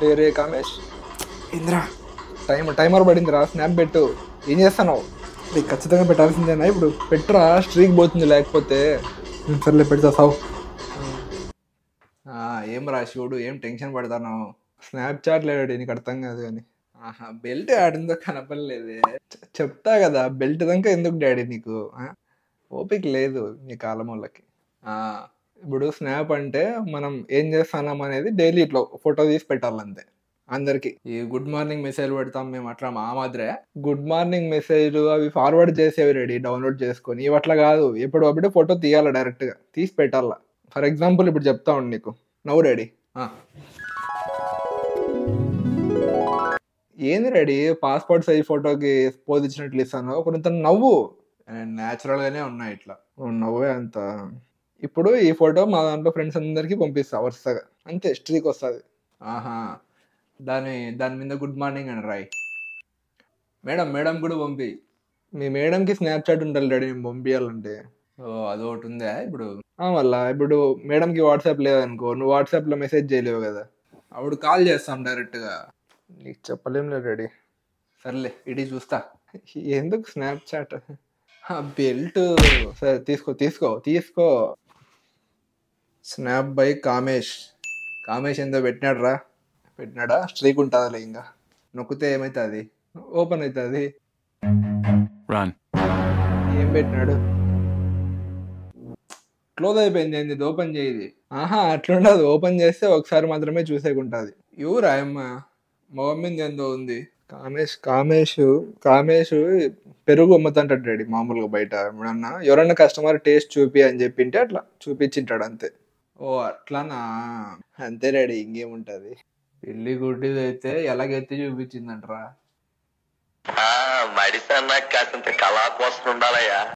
రే రే Kamesh Indra time timer పడిందిరా snap పెట్టు ఏం చేస్తున్నావు నీకు ఖచ్చితంగా పెట్టాల్సిందేనా ఇప్పుడు పెట్టురా స్ట్రీక్ పోతుంది లేకపోతే "ఉం, సర్లే పెడతా సావు ఏం రా శివుడు ఏం టెన్షన్ పడతాను స్నాప్ చాట్ లేడు నీకు అర్థం కాదు కానీ ఆహా బెల్ట్ ఆడిందో కనపడలేదే చె- చెప్తా కదా బెల్ట్ దాకా ఎందుకు డాడీ నీకు ఆ? ఓపిక లేదు మీ కాలం వాళ్ళకి ఆ, ఇప్పుడు స్నాప్ అంటే మనం ఏం చేస్తున్నాం అనేది డైలీ ఇట్లా ఫోటో తీసి పెట్టాలంతే అందరికి ఈ గుడ్ మార్నింగ్ మెసేజ్ పెడతాం మేము అట్లా మా మాదిరే గుడ్ మార్నింగ్ మెసేజ్ అవి ఫార్వర్డ్ చేసేవి రెడీ డౌన్లోడ్ చేసుకొని ఇవి అట్లా కాదు ఎప్పుడు అప్పుడే ఫోటో తీయాలి డైరెక్ట్ గా తీసి పెట్టాలా ఫర్ ఎగ్జాంపుల్ ఇప్పుడు చెప్తా ఉండు నీకు నవ్వు రెడీ ఏంది రెడీ పాస్పోర్ట్ సైజ్ ఫోటోకి పోజ్ ఇచ్చినట్లు ఇస్తాను కొంత నవ్వు న్యాచురల్ గానే ఉన్నాయి ఇట్లా ఓ నవ్వే అంత ఇప్పుడు ఈ ఫోటో మా దాంట్లో ఫ్రెండ్స్ అందరికి పంపిస్తా వరుసగా అంతే స్ట్రీక్ వస్తుంది ఆహా దాని దాని మీద గుడ్ మార్నింగ్ అని రాయ్ మేడం మేడం కూడా పంపి మీ మేడంకి స్నాప్ చాట్ ఉండాలి డాడీ నేను పంపించాలంటే ఓ అదొకటి ఉందా ఇప్పుడు మళ్ళా ఇప్పుడు మేడంకి వాట్సాప్ లేదనుకో నువ్వు వాట్సాప్లో మెసేజ్ చేయలేవు కదా అప్పుడు కాల్ చేస్తాం డైరెక్ట్గా నీకు చెప్పలేం లేదు డాడీ సర్లే ఇటీ చూస్తా ఎందుకు స్నాప్ చాట్ బెల్ట్ సరే తీసుకో తీసుకో తీసుకో స్నాప్ బై కామేష్ కామేష్ ఎంతో పెట్టినాడు రా పెట్టినాడా స్ట్రీక్ ఉంటుందిలే ఇంకా నొక్కితే ఏమవుతుంది ఓపెన్ అవుతుంది Run. ఏం పెట్టినాడు క్లోజ్ అయిపోయింది ఏంది ఇది ఓపెన్ చేయది ఆహా అట్లుండదు ఓపెన్ చేస్తే ఒకసారి మాత్రమే చూసేకుంటుంది ఎవరు ఆయమ్మ మా మమ్మీ ఏందో ఉంది కామేష్ కామేష్ కామేష్ పెరుగు అమ్ముతుంటాడు డాడీ మామూలుగా బయట ఎప్పుడన్నా ఎవరన్నా కస్టమర్ టేస్ట్ చూపి అని చెప్పింటే అట్లా చూపించింటాడు అంతే ఓ అట్లానా అంతే డాడీ ఇంకేముంటది పెళ్లి గుడ్డిది అయితే ఎలాగైతే చూపించిందంటరా మడిసి అన్నాక కాసింత కళా కోసం ఉండాలయ్యా